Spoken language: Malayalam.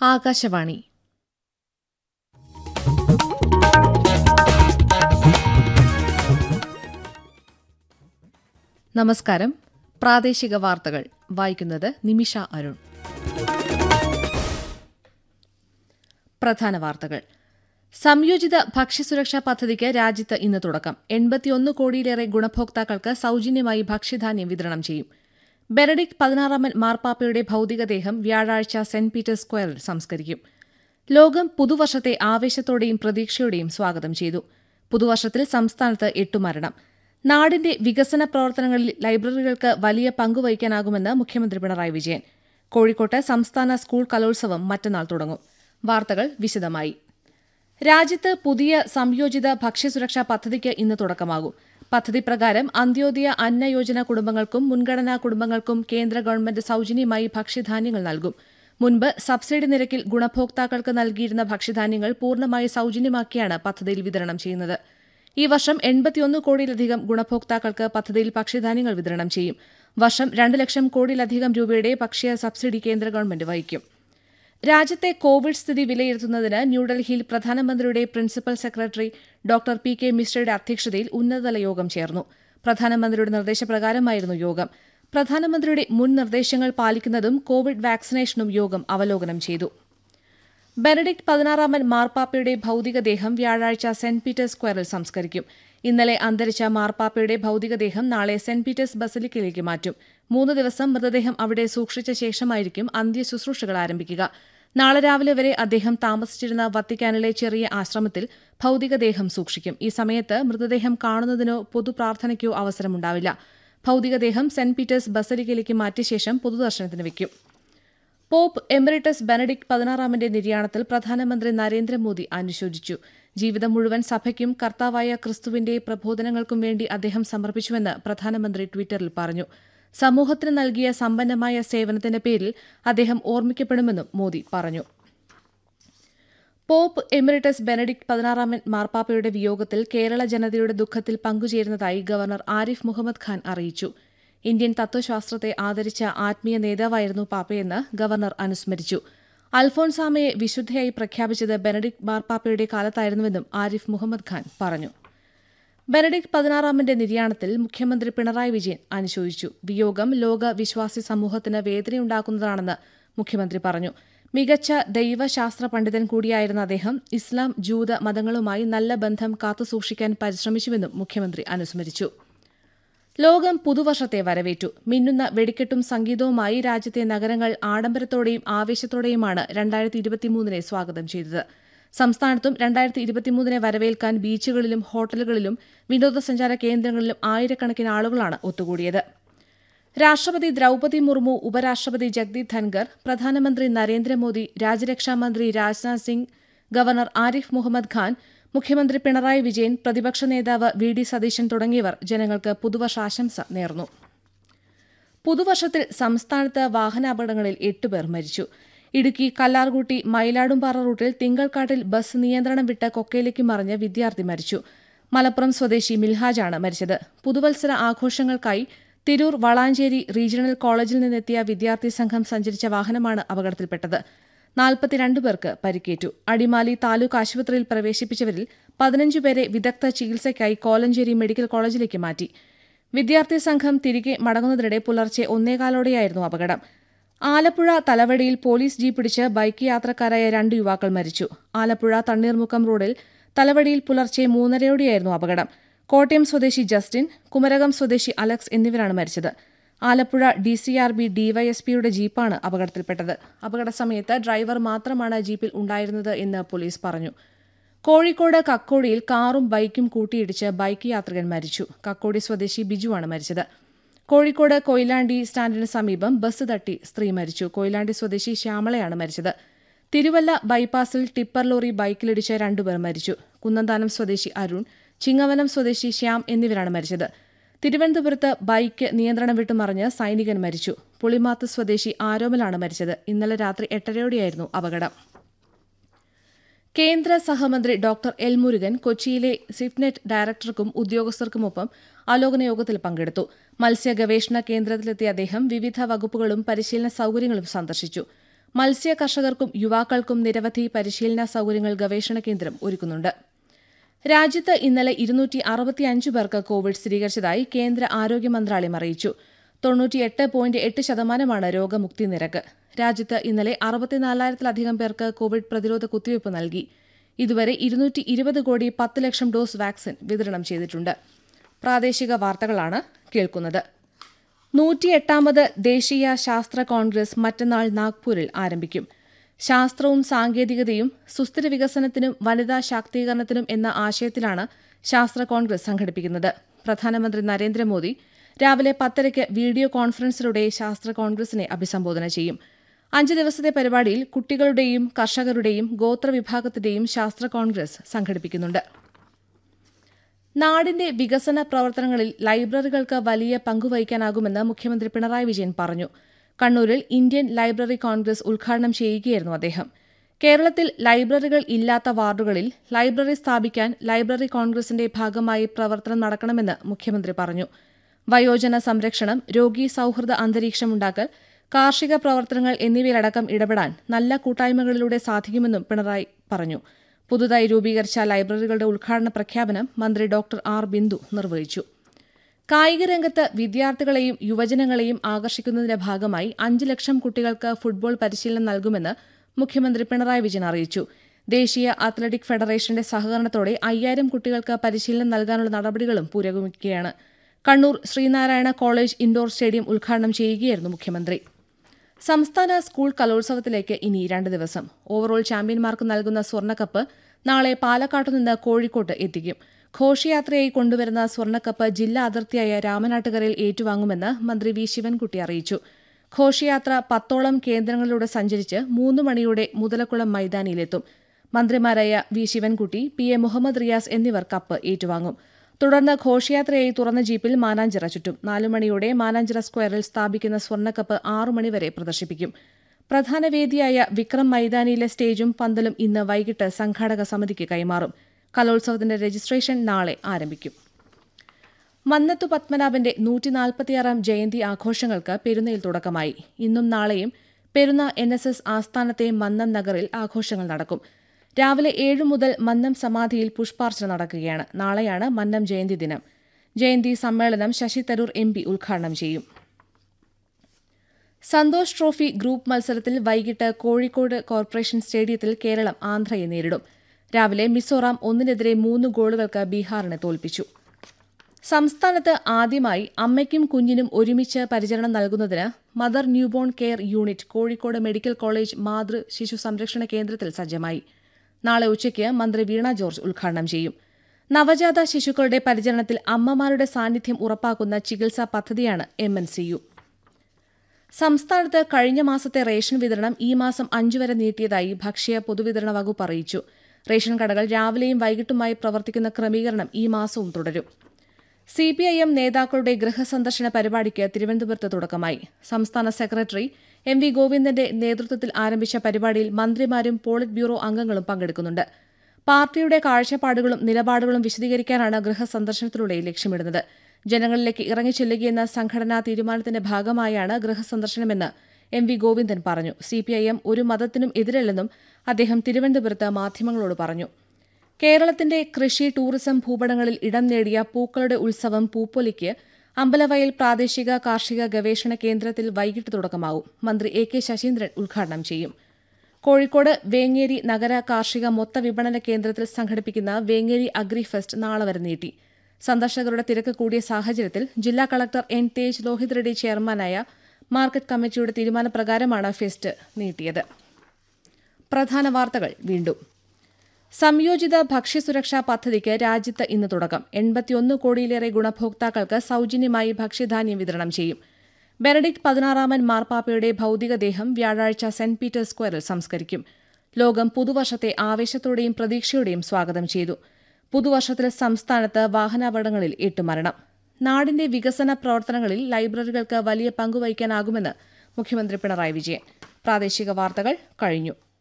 ആകാശവാണി നമസ്കാരം പ്രാദേശിക വാർത്തകൾ വായിക്കുന്നത് നിമിഷ അരുൺ പ്രധാന വാർത്തകൾ സംയോജിത ഭക്ഷ്യസുരക്ഷാ പദ്ധതിക്ക് രാജ്യത്ത് ഇന്ന് തുടക്കം എൺപത്തിയൊന്ന് കോടിയിലേറെ ഗുണഭോക്താക്കൾക്ക് സൌജന്യമായി ഭക്ഷ്യധാന്യം വിതരണം ചെയ്യും ബെനഡിക്ട് പതിനാറാമൻ മാർപ്പാപ്പയുടെ ഭൌതികദേഹം വ്യാഴാഴ്ച സെന്റ് പീറ്റേഴ്സ് സ്ക്വയറിൽ സംസ്കരിക്കും ലോകം പുതുവർഷത്തെ ആവേശത്തോടെയും പ്രതീക്ഷയോടെയും സ്വാഗതം ചെയ്തു പുതുവർഷത്തിൽ സംസ്ഥാനത്ത് എട്ടു മരണം നാടിന്റെ വികസന പ്രവർത്തനങ്ങളിൽ ലൈബ്രറികൾക്ക് വലിയ പങ്കുവഹിക്കാനാകുമെന്ന് മുഖ്യമന്ത്രി പിണറായി വിജയൻ കോഴിക്കോട്ട് സംസ്ഥാന സ്കൂൾ കലോത്സവം മറ്റന്നാൾ തുടങ്ങും വാർത്തകൾ വിശദമായി രാജ്യത്ത് പുതിയ സംയോജിത ഭക്ഷ്യസുരക്ഷാ പദ്ധതിക്ക് ഇന്ന് തുടക്കമാകും പദ്ധതി പ്രകാരം അന്ത്യോദയ അന്ന യോജന കുടുംബങ്ങൾക്കും മുൻഗണനാ കുടുംബങ്ങൾക്കും കേന്ദ്ര ഗവൺമെന്റ് സൌജന്യമായി ഭക്ഷ്യധാന്യങ്ങൾ നൽകും മുൻപ് സബ്സിഡി നിരക്കിൽ ഗുണഭോക്താക്കൾക്ക് നൽകിയിരുന്ന ഭക്ഷ്യധാന്യങ്ങൾ പൂർണ്ണമായി സൌജന്യമാക്കിയാണ് പദ്ധതിയിൽ വിതരണം ചെയ്യുന്നത് ഈ വർഷം എൺപത്തിയൊന്ന് കോടിയിലധികം ഗുണഭോക്താക്കൾക്ക് പദ്ധതിയിൽ ഭക്ഷ്യധാന്യങ്ങൾ വിതരണം ചെയ്യും വർഷം രണ്ട് ലക്ഷം കോടിയിലധികം രൂപയുടെ ഭക്ഷ്യ സബ്സിഡി കേന്ദ്ര ഗവൺമെന്റ് വഹിക്കും രാജ്യത്തെ കോവിഡ് സ്ഥിതി വിലയിരുത്തുന്നതിന് ന്യൂഡൽഹിയിൽ പ്രധാനമന്ത്രിയുടെ principal secretary doctor P K മിശ്രയുടെ അധ്യക്ഷതയിൽ ഉന്നതതല യോഗം ചേർന്നു പ്രധാനമന്ത്രിയുടെ നിർദ്ദേശപ്രകാരമായിരുന്നു യോഗം പ്രധാനമന്ത്രിയുടെ മുൻ നിർദ്ദേശങ്ങൾ പാലിക്കുന്നതും കോവിഡ് വാക്സിനേഷനും യോഗം അവലോകനം ചെയ്തു ബെനഡിക്ട് പതിനാറാമൻ മാർപ്പാപ്പയുടെ ഭൌതികദേഹം വ്യാഴാഴ്ച സെന്റ് പീറ്റേഴ്സ് സ്ക്വയറിൽ സംസ്കരിക്കും ഇന്നലെ അന്തരിച്ച മാർപ്പാപ്പയുടെ ഭൌതികദേഹം നാളെ സെന്റ് പീറ്റേഴ്സ് ബസലിക്കയിലേക്ക് മാറ്റും മൂന്ന് ദിവസം മൃതദേഹം അവിടെ സൂക്ഷിച്ച ശേഷമായിരിക്കും അന്ത്യശുശ്രൂഷകൾ ആരംഭിക്കുക നാളെ രാവിലെ വരെ അദ്ദേഹം താമസിച്ചിരുന്ന വത്തിക്കാനിലെ ചെറിയ ആശ്രമത്തിൽ ഭൌതികദേഹം സൂക്ഷിക്കും ഈ സമയത്ത് മൃതദേഹം കാണുന്നതിനോ പൊതുപ്രാർത്ഥനയ്ക്കോ അവസരമുണ്ടാവില്ല ഭൌതികദേഹം സെന്റ് പീറ്റേഴ്സ് ബസലിക്കയിലേക്ക് മാറ്റിയ ശേഷം പൊതുദർശനത്തിന് വയ്ക്കും പോപ്പ് എമിറിറ്റസ് ബെനഡിക്ട് പതിനാറാമന്റെ നിര്യാണത്തിൽ പ്രധാനമന്ത്രി നരേന്ദ്രമോദി അനുശോചിച്ചു ജീവിതം മുഴുവൻ സഭയ്ക്കും കർത്താവായ ക്രിസ്തുവിന്റെ പ്രബോധനങ്ങൾക്കും വേണ്ടി അദ്ദേഹം സമർപ്പിച്ചുവെന്ന് പ്രധാനമന്ത്രി ട്വിറ്ററിൽ പറഞ്ഞു സമൂഹത്തിന് നൽകിയ സമ്പന്നമായ സേവനത്തിന്റെ പേരിൽ അദ്ദേഹം ഓർമ്മിക്കപ്പെടുമെന്നും മോദി പറഞ്ഞു പോപ്പ് എമിറിറ്റസ് ബെനഡിക്ട് പതിനാറാമൻ മാർപ്പാപ്പയുടെ വിയോഗത്തിൽ കേരള ജനതയുടെ ദുഃഖത്തിൽ പങ്കുചേരുന്നതായി ഗവർണർ ആരിഫ് മുഹമ്മദ് ഖാൻ അറിയിച്ചു ഇന്ത്യൻ തത്വശാസ്ത്രത്തെ ആദരിച്ച ആത്മീയ നേതാവായിരുന്നു പാപ്പയെന്ന് ഗവർണർ അനുസ്മരിച്ചു അൽഫോൻസാമയെ വിശുദ്ധയായി പ്രഖ്യാപിച്ചത് ബെനഡിക്ട് മാർപ്പാപ്പയുടെ കാലത്തായിരുന്നുവെന്നും ആരിഫ് മുഹമ്മദ് ഖാൻ പറഞ്ഞു ബെനഡിക്ട് പതിനാറാമന്റെ നിര്യാണത്തിൽ മുഖ്യമന്ത്രി പിണറായി വിജയൻ അനുശോചിച്ചു വിയോഗം ലോക വിശ്വാസി സമൂഹത്തിന് വേദനയുണ്ടാക്കുന്നതാണെന്ന് മുഖ്യമന്ത്രി പറഞ്ഞു മികച്ച ദൈവശാസ്ത്ര പണ്ഡിതൻ കൂടിയായിരുന്ന അദ്ദേഹം ഇസ്ലാം ജൂത മതങ്ങളുമായി നല്ല ബന്ധം കാത്തുസൂക്ഷിക്കാൻ പരിശ്രമിച്ചുവെന്നും മുഖ്യമന്ത്രി അനുസ്മരിച്ചു ലോകം പുതുവർഷത്തെ വരവേറ്റു മിന്നുന്ന വെടിക്കെട്ടും സംഗീതവുമായി രാജ്യത്തെ നഗരങ്ങൾ ആഡംബരത്തോടെയും ആവേശത്തോടെയുമാണ് രണ്ടായിരത്തി ഇരുപത്തിമൂന്നിനെ സ്വാഗതം ചെയ്തത് സംസ്ഥാനത്തും രണ്ടായിരത്തി ഇരുപത്തിമൂന്നിനെ വരവേൽക്കാൻ ബീച്ചുകളിലും ഹോട്ടലുകളിലും വിനോദസഞ്ചാര കേന്ദ്രങ്ങളിലും ആയിരക്കണക്കിന് ആളുകളാണ് ഒത്തുകൂടിയത് രാഷ്ട്രപതി ദ്രൌപതി മുർമു ഉപരാഷ്ട്രപതി ജഗ്ദീപ് ധൻകർ പ്രധാനമന്ത്രി നരേന്ദ്രമോദി രാജ്യരക്ഷാമന്ത്രി രാജ്നാഥ് സിംഗ് ഗവർണർ ആരിഫ് മുഹമ്മദ് ഖാൻ മുഖ്യമന്ത്രി പിണറായി വിജയൻ പ്രതിപക്ഷ നേതാവ് വി ഡി സതീശൻ തുടങ്ങിയവർ ജനങ്ങൾക്ക് പുതുവർഷാശംസ നേർന്നു പുതുവർഷത്തിൽ സംസ്ഥാനത്ത് വാഹനാപകടങ്ങളിൽ എട്ടുപേർ മരിച്ചു ഇടുക്കി കല്ലാർകുട്ടി മയിലാടുംപാറ റൂട്ടിൽ തിങ്കൾക്കാട്ടിൽ ബസ് നിയന്ത്രണം വിട്ട് കൊക്കയിലേക്ക് മറിഞ്ഞ് വിദ്യാർത്ഥി മരിച്ചു മലപ്പുറം സ്വദേശി മിൽഹാജാണ് മരിച്ചത് പുതുവത്സര ആഘോഷങ്ങൾക്കായി തിരൂർ വളാഞ്ചേരി റീജിയണൽ കോളേജിൽ നിന്നെത്തിയ വിദ്യാർത്ഥി സംഘം സഞ്ചരിച്ച വാഹനമാണ് അപകടത്തിൽപ്പെട്ടത് നാൽപ്പത്തിരണ്ട് പേർക്ക് പരിക്കേറ്റു അടിമാലി താലൂക്ക് ആശുപത്രിയിൽ പ്രവേശിപ്പിച്ചവരിൽ പതിനഞ്ച് പേരെ വിദഗ്ധ ചികിത്സയ്ക്കായി കോലഞ്ചേരി മെഡിക്കൽ കോളേജിലേക്ക് മാറ്റി വിദ്യാർത്ഥി സംഘം തിരികെ മടങ്ങുന്നതിനിടെ പുലർച്ചെ ഒന്നേകാലോടെയായിരുന്നു അപകടം ആലപ്പുഴ തലവടിയിൽ പോലീസ് ജീപ്പ് പിടിച്ച് ബൈക്ക് യാത്രക്കാരായ രണ്ട് യുവാക്കൾ മരിച്ചു ആലപ്പുഴ തണ്ണീർമുക്കം റോഡിൽ തലവടിയിൽ പുലർച്ചെ മൂന്നരയോടെയായിരുന്നു അപകടം കോട്ടയം സ്വദേശി ജസ്റ്റിൻ കുമരകം സ്വദേശി അലക്സ് എന്നിവരാണ് മരിച്ചത് Alappuzha D C R B ഡിവൈഎസ്പിയുടെ ജീപ്പാണ് അപകടത്തിൽപ്പെട്ടത് അപകട സമയത്ത് ഡ്രൈവർ മാത്രമാണ് ജീപ്പിൽ ഉണ്ടായിരുന്നത് എന്ന് പോലീസ് പറഞ്ഞു കോഴിക്കോട് കക്കോടിയിൽ കാറും ബൈക്കും കൂട്ടിയിടിച്ച് ബൈക്ക് യാത്രികൻ മരിച്ചു കക്കോടി സ്വദേശി ബിജുവാണ് മരിച്ചത് കോഴിക്കോട് കൊയിലാണ്ടി സ്റ്റാൻഡിന് സമീപം ബസ് തട്ടി സ്ത്രീ മരിച്ചു കൊയിലാണ്ടി സ്വദേശി ശ്യാമളയാണ് മരിച്ചത് തിരുവല്ല ബൈപ്പാസിൽ ടിപ്പർ ലോറി ബൈക്കിലിടിച്ച് രണ്ടുപേർ മരിച്ചു കുന്നന്താനം സ്വദേശി അരുൺ ചിങ്ങവനം സ്വദേശി ശ്യാം എന്നിവരാണ് മരിച്ചത് തിരുവനന്തപുരത്ത് ബൈക്ക് നിയന്ത്രണം വിട്ടു മറിഞ്ഞ് സൈനികൻ മരിച്ചു പുളിമാത്ത് സ്വദേശി ആരോമലാണ് മരിച്ചത് ഇന്നലെ രാത്രി എട്ടരയോടെയായിരുന്നു അപകടം കേന്ദ്ര സഹമന്ത്രി ഡോക്ടർ എൽ മുരുകൻ കൊച്ചിയിലെ സിഫ്നെറ്റ് ഡയറക്ടർക്കും ഉദ്യോഗസ്ഥർക്കുമൊപ്പം അവലോകന യോഗത്തിൽ പങ്കെടുത്തു മത്സ്യ ഗവേഷണ കേന്ദ്രത്തിലെത്തിയ അദ്ദേഹം വിവിധ വകുപ്പുകളും പരിശീലന സൌകര്യങ്ങളും സന്ദർശിച്ചു മത്സ്യ കർഷകർക്കും യുവാക്കൾക്കും നിരവധി പരിശീലന സൌകര്യങ്ങൾ ഗവേഷണ കേന്ദ്രം ഒരുക്കുന്നുണ്ട് രാജ്യത്ത് ഇന്നലെ ഇരുന്നൂറ്റി അറുപത്തിയഞ്ച് പേർക്ക് കോവിഡ് സ്ഥിരീകരിച്ചതായി കേന്ദ്ര ആരോഗ്യ മന്ത്രാലയം അറിയിച്ചു തൊണ്ണൂറ്റിയെട്ട് പോയിന്റ് എട്ട് ശതമാനമാണ് രോഗമുക്തി നിരക്ക് രാജ്യത്ത് ഇന്നലെ അറുപത്തിനാലായിരത്തിലധികം പേർക്ക് കോവിഡ് പ്രതിരോധ കുത്തിവയ്പ് നൽകി ഇതുവരെ ഇരുന്നൂറ്റി ഇരുപത് കോടി പത്ത് ലക്ഷം ഡോസ് വാക്സിൻ വിതരണം ചെയ്തിട്ടുണ്ട് പ്രാദേശിക വാർത്തകളാണ് കേൾക്കുന്നത് നൂറ്റിയെട്ടാമത് ദേശീയ ശാസ്ത്ര കോൺഗ്രസ് മറ്റന്നാൾ നാഗ്പൂരിൽ ആരംഭിക്കും ശാസ്ത്രവും സാങ്കേതികതയും സുസ്ഥിര വികസനത്തിനും വനിതാ ശാക്തീകരണത്തിനും എന്ന ആശയത്തിലാണ് ശാസ്ത്ര കോൺഗ്രസ് സംഘടിപ്പിക്കുന്നത് പ്രധാനമന്ത്രി നരേന്ദ്രമോദി രാവിലെ പത്തരയ്ക്ക് വീഡിയോ കോൺഫറൻസിലൂടെ ശാസ്ത്ര കോൺഗ്രസിനെ അഭിസംബോധന ചെയ്യും അഞ്ച് ദിവസത്തെ പരിപാടിയിൽ കുട്ടികളുടെയും കർഷകരുടെയും ഗോത്രവിഭാഗത്തിന്റെയും ശാസ്ത്ര കോൺഗ്രസ് സംഘടിപ്പിക്കുന്നുണ്ട് നാടിന്റെ വികസന പ്രവർത്തനങ്ങളിൽ ലൈബ്രറികൾക്ക് വലിയ പങ്കുവഹിക്കാനാകുമെന്ന് മുഖ്യമന്ത്രി പിണറായി വിജയൻ പറഞ്ഞു കണ്ണൂരിൽ ഇന്ത്യൻ ലൈബ്രറി കോൺഗ്രസ് ഉദ്ഘാടനം ചെയ്യുകയായിരുന്നു അദ്ദേഹം കേരളത്തിൽ ലൈബ്രറികൾ ഇല്ലാത്ത വാർഡുകളിൽ ലൈബ്രറി സ്ഥാപിക്കാൻ ലൈബ്രറി കോൺഗ്രസിന്റെ ഭാഗമായി പ്രവർത്തനം നടക്കണമെന്ന് മുഖ്യമന്ത്രി പറഞ്ഞു വയോജന സംരക്ഷണം രോഗി സൌഹൃദ അന്തരീക്ഷമുണ്ടാക്കൽ കാർഷിക പ്രവർത്തനങ്ങൾ എന്നിവയിലടക്കം ഇടപെടാൻ നല്ല കൂട്ടായ്മകളിലൂടെ സാധിക്കുമെന്നും പിണറായി പറഞ്ഞു പുതുതായി രൂപീകരിച്ച ലൈബ്രറികളുടെ ഉദ്ഘാടന പ്രഖ്യാപനം മന്ത്രി ഡോക്ടർ ആർ ബിന്ദു നിർവഹിച്ചു കായികരംഗത്ത് വിദ്യാർത്ഥികളെയും യുവജനങ്ങളെയും ആകർഷിക്കുന്നതിന്റെ ഭാഗമായി അഞ്ച് ലക്ഷം കുട്ടികൾക്ക് ഫുട്ബോൾ പരിശീലനം നൽകുമെന്ന് മുഖ്യമന്ത്രി പിണറായി വിജയൻ അറിയിച്ചു ദേശീയ അത്ലറ്റിക് ഫെഡറേഷന്റെ സഹകരണത്തോടെ അയ്യായിരം കുട്ടികൾക്ക് പരിശീലനം നൽകാനുള്ള നടപടികളും പുരോഗമിക്കുകയാണ് Kannur Sree Narayana college indoor stadium ഉദ്ഘാടനം ചെയ്യുകയായിരുന്നു മുഖ്യമന്ത്രി സംസ്ഥാന സ്കൂൾ കലോത്സവത്തിലേക്ക് ഇനി രണ്ട് ദിവസം ഓവറോൾ ചാമ്പ്യന്മാർക്ക് നൽകുന്ന സ്വർണ്ണക്കപ്പ് നാളെ പാലക്കാട്ടുനിന്ന് കോഴിക്കോട്ട് എത്തിക്കും ഘോഷയാത്രയായി കൊണ്ടുവരുന്ന സ്വർണ്ണക്കപ്പ് ജില്ലാ അതിർത്തിയായ രാമനാട്ടുകരയിൽ ഏറ്റുവാങ്ങുമെന്ന് മന്ത്രി വി ശിവൻകുട്ടി അറിയിച്ചു ഘോഷയാത്ര പത്തോളം കേന്ദ്രങ്ങളിലൂടെ സഞ്ചരിച്ച് മൂന്ന് മണിയോടെ മുതലക്കുളം മൈതാനിയിലെത്തും മന്ത്രിമാരായ V Sivankutty P A Mohammed Riyas എന്നിവർ കപ്പ് ഏറ്റുവാങ്ങും തുടർന്ന് ഘോഷയാത്രയായി തുറന്ന ജീപ്പിൽ മാനാഞ്ചിറ ചുറ്റും നാലു മണിയോടെ മാനാഞ്ചിറ സ്ക്വയറിൽ സ്ഥാപിക്കുന്ന സ്വർണ്ണക്കപ്പ് ആറു മണിവരെ പ്രദർശിപ്പിക്കും പ്രധാന വേദിയായ വിക്രം മൈതാനിയിലെ സ്റ്റേജും പന്തലും ഇന്ന് വൈകിട്ട് സംഘാടക സമിതിക്ക് കൈമാറും കലോത്സവത്തിന്റെ രജിസ്ട്രേഷൻ നാളെ ആരംഭിക്കും മന്നത്തു പത്മനാഭന്റെ നൂറ്റിനാൽപ്പത്തിയാറാം ജയന്തി ആഘോഷങ്ങൾക്ക് പെരുന്നയിൽ തുടക്കമായി ഇന്നും നാളെയും പെരുന്ന എൻ എസ് എസ് ആസ്ഥാനത്തെ മന്നം നഗറിൽ ആഘോഷങ്ങൾ നടക്കും രാവിലെ ഏഴു മുതൽ മന്നം സമാധിയിൽ പുഷ്പാർച്ചന നടക്കുകയാണ് നാളെയാണ് മന്നം ജയന്തി ദിനം ജയന്തി സമ്മേളനം ശശി തരൂർ എം പി ഉദ്ഘാടനം ചെയ്യും സന്തോഷ് ട്രോഫി ഗ്രൂപ്പ് മത്സരത്തിൽ വൈകിട്ട് കോഴിക്കോട് കോർപ്പറേഷൻ സ്റ്റേഡിയത്തിൽ കേരളം ആന്ധ്രയെ നേരിടും രാവിലെ മിസോറാം ഒന്നിനെതിരെ മൂന്ന് ഗോളുകൾക്ക് ബീഹാറിനെ തോൽപ്പിച്ചു സംസ്ഥാനത്ത് ആദ്യമായി അമ്മയ്ക്കും കുഞ്ഞിനും ഒരുമിച്ച് പരിചരണം നൽകുന്നതിന് mother newborn care unit Kozhikode medical college മാതൃ ശിശു സംരക്ഷണ കേന്ദ്രത്തിൽ സജ്ജമായി നാളെ ഉച്ചയ്ക്ക് മന്ത്രി വീണ ജോർജ് ഉദ്ഘാടനം ചെയ്യും നവജാത ശിശുക്കളുടെ പരിചരണത്തിൽ അമ്മമാരുടെ സാന്നിധ്യം ഉറപ്പാക്കുന്ന ചികിത്സാ പദ്ധതിയാണ് എം എൻ സി യു സംസ്ഥാനത്ത് കഴിഞ്ഞ മാസത്തെ റേഷൻ വിതരണം ഈ മാസം അഞ്ചു വരെ നീട്ടിയതായി ഭക്ഷ്യ പൊതുവിതരണ വകുപ്പ് അറിയിച്ചു റേഷൻ കടകൾ രാവിലെയും വൈകിട്ടുമായി പ്രവർത്തിക്കുന്ന ക്രമീകരണം ഈ മാസവും തുടരും സിപിഐഎം നേതാക്കളുടെ ഗൃഹസന്ദർശന പരിപാടിക്ക് തിരുവനന്തപുരത്ത് തുടക്കമായി സംസ്ഥാന സെക്രട്ടറി എം വി ഗോവിന്ദന്റെ നേതൃത്വത്തിൽ ആരംഭിച്ച പരിപാടിയിൽ മന്ത്രിമാരും പോളിറ്റ് ബ്യൂറോ അംഗങ്ങളും പങ്കെടുക്കുന്നുണ്ട് പാർട്ടിയുടെ കാഴ്ചപ്പാടുകളും നിലപാടുകളും വിശദീകരിക്കാനാണ് ഗൃഹസന്ദർശനത്തിലൂടെ ലക്ഷ്യമിടുന്നത് ജനങ്ങളിലേക്ക് ഇറങ്ങിച്ചെല്ലുകയെന്ന സംഘടനാ തീരുമാനത്തിന്റെ ഭാഗമായാണ് ഗൃഹസന്ദർശനമെന്ന് എം വി ഗോവിന്ദൻ പറഞ്ഞു സിപിഐഎം ഒരു മതത്തിനും എതിരല്ലെന്നും അദ്ദേഹം തിരുവനന്തപുരത്ത് മാധ്യമങ്ങളോട് പറഞ്ഞു കേരളത്തിന്റെ കൃഷി ടൂറിസം ഭൂപടങ്ങളിൽ ഇടം നേടിയ പൂക്കളുടെ ഉത്സവം പൂപ്പൊലിക്ക് അമ്പലവയൽ പ്രാദേശിക കാർഷിക ഗവേഷണ കേന്ദ്രത്തിൽ വൈകിട്ട് തുടക്കമാവും മന്ത്രി എ കെ ശശീന്ദ്രൻ ഉദ്ഘാടനം ചെയ്യും കോഴിക്കോട് വേങ്ങേരി നഗര കാർഷിക മൊത്ത വിപണന കേന്ദ്രത്തിൽ സംഘടിപ്പിക്കുന്ന വേങ്ങേരി അഗ്രി ഫെസ്റ്റ് നാളെ വരെ നീട്ടി സന്ദർശകരുടെ തിരക്ക് കൂടിയ സാഹചര്യത്തിൽ ജില്ലാ കളക്ടർ എൻ തേജ് ലോഹിത് റെഡ്ഡി ചെയർമാനായ മാർക്കറ്റ് കമ്മിറ്റിയുടെ തീരുമാനപ്രകാരമാണ് ഫെസ്റ്റ് നീട്ടിയത് പ്രധാന വാർത്തകൾ വീണ്ടും സംയോജിത ഭക്ഷ്യസുരക്ഷാ പദ്ധതിക്ക് രാജ്യത്ത് ഇന്ന് തുടക്കം എൺപത്തിയൊന്ന് കോടിയിലേറെ ഗുണഭോക്താക്കൾക്ക് സൌജന്യമായി ഭക്ഷ്യധാന്യം വിതരണം ചെയ്യും ബെനഡിക്ട് പതിനാറാമൻ മാർപ്പാപ്പയുടെ ഭൌതികദേഹം വ്യാഴാഴ്ച സെന്റ് പീറ്റേഴ്സ് സ്ക്വയറിൽ സംസ്കരിക്കും ലോകം പുതുവർഷത്തെ ആവേശത്തോടെയും പ്രതീക്ഷയോടെയും സ്വാഗതം ചെയ്തു പുതുവർഷത്തിൽ സംസ്ഥാനത്ത് വാഹനാപകടങ്ങളിൽ എട്ട് മരണം നാടിന്റെ വികസന പ്രവർത്തനങ്ങളിൽ ലൈബ്രറികൾക്ക് വലിയ പങ്കുവഹിക്കാനാകുമെന്ന് മുഖ്യമന്ത്രി പിണറായി വിജയൻ പ്രാദേശിക വാർത്തകൾ കഴിഞ്ഞു